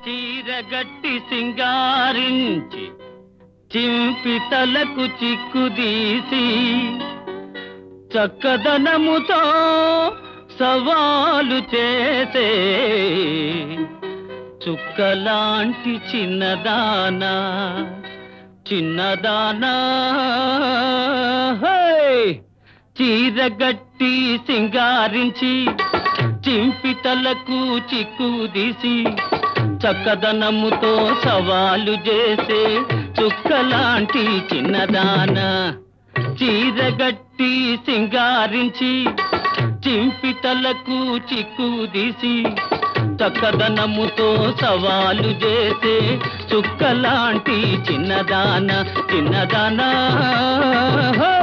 చీరగట్టి సింగారించి చింపి తలకు చిక్కుదీసి చక్కదనముతో సవాలు చేసే చుక్కలాంటి చిన్నదానా చిన్నదానా హే! చీరగట్టి సింగారించి చింపి తలకు చిక్కుదీసి చక్కదనముతో సవాలు చేసే చుక్కలాంటి చిన్నదాన చీరగట్టి సింగారించి చింపి తలకు చిక్కుదీసి చక్కదనముతో సవాలు చేసే చుక్కలాంటి చిన్నదాన చిన్నదానా హే!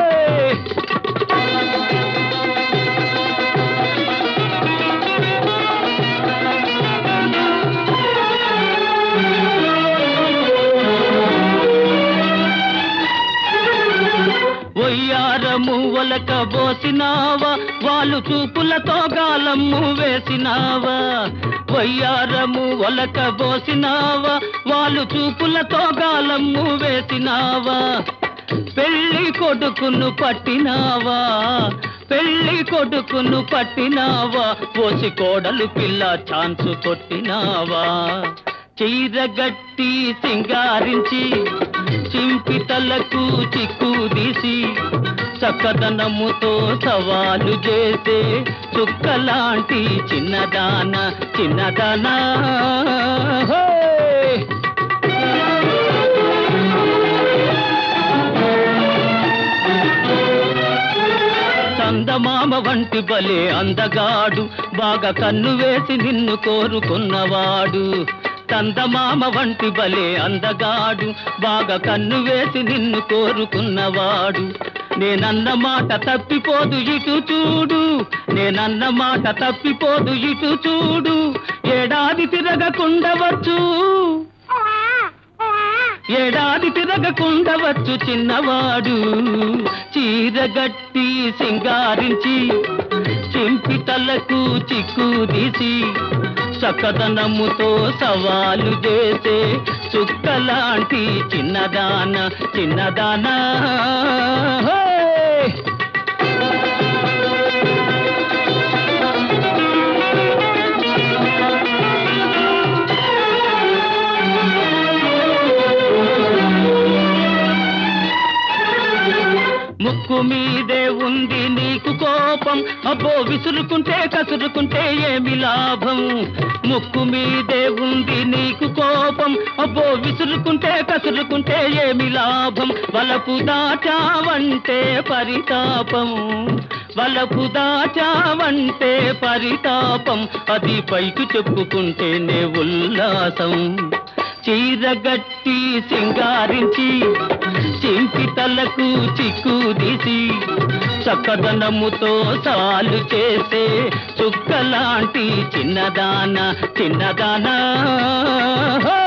ఒయ్యారము ఒలక బోసినావా వాళ్ళు చూపులతో గాలమ్ము వేసినావా వయ్యారము ఒలక బోసినావా వాళ్ళు చూపులతో గాలమ్ము వేసినావా పెళ్లి కొడుకును పట్టినావా పెళ్లి కొడుకును పట్టినావా పోసి కోడలు పిల్ల ఛాన్సు కొట్టినావా చీరగట్టి సింగారించి చింపి తలకు చిక్కుదీసి చక్కదనముతో సవాలు చేసే చుక్కలాంటి చిన్నదాన చిన్నదానా హే! చందమామ వంటి బలే అందగాడు బాగా కన్ను వేసి నిన్ను కోరుకున్నవాడు చందమామ వంటి బలే అందగాడు బాగా కన్ను వేసి నిన్ను కోరుకున్నవాడు నేనన్న మాట తప్పిపోదు ఇటు చూడు నేనన్న మాట తప్పిపోదు ఇటు చూడు ఏడాది తిరగకుండవచ్చు ఏడాది తిరగకుండవచ్చు చిన్నవాడు చీరగట్టి సింగారించి చింపి తలకు చిక్కుదీసి చక్కదనముతో సవాలు చేసే చుక్కలాంటి చిన్నదాన చిన్నదానా హే! ముక్కు మీదే ఉంది నీకు కోపం అబ్బో విసురుకుంటే కసురుకుంటే ఏమి లాభం ముక్కు మీదే ఉంది నీకు కోపం అబ్బో విసురుకుంటే కసురుకుంటే ఏమి లాభం వలపు దాచావంటే పరితాపం వలపు దాచావంటే పరితాపం అది పైకి చెప్పుకుంటేనే ఉల్లాసం చీరగట్టి సింగారించి చింపి తలకు చిక్కుదీసి చక్కదనముతో సాలు చేసే చుక్కలాంటి చిన్నదాన చిన్నదానా హో!